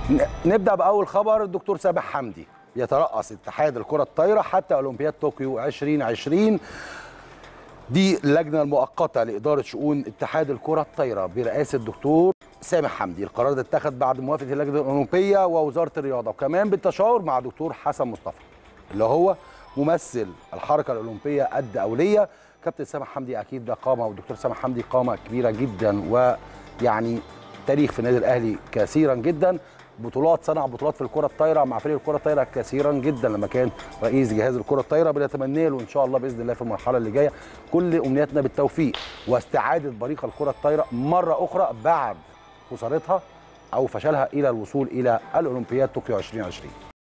ن- نبدا باول خبر الدكتور سامح حمدي يترأس اتحاد الكره الطايره حتى اولمبياد طوكيو 2020 دي اللجنه المؤقته لاداره شؤون اتحاد الكره الطايره برئاسه الدكتور سامح حمدي القرار ده اتخذ بعد موافقه اللجنه الاولمبيه ووزاره الرياضه وكمان بالتشاور مع دكتور حسن مصطفى اللي هو ممثل الحركه الاولمبيه الدوليه كابتن سامح حمدي اكيد ده قامه والدكتور سامح حمدي قامه كبيره جدا ويعني تاريخ في النادي الاهلي كثيرا جدا بطولات صنع بطولات في الكره الطايره مع فريق الكره الطايره كثيرا جدا لما كان رئيس جهاز الكره الطايره بنتمنى له ان شاء الله باذن الله في المرحله اللي جايه كل امنياتنا بالتوفيق واستعاده بريق الكره الطايره مره اخرى بعد خسارتها او فشلها الى الوصول الى الاولمبياد طوكيو 2020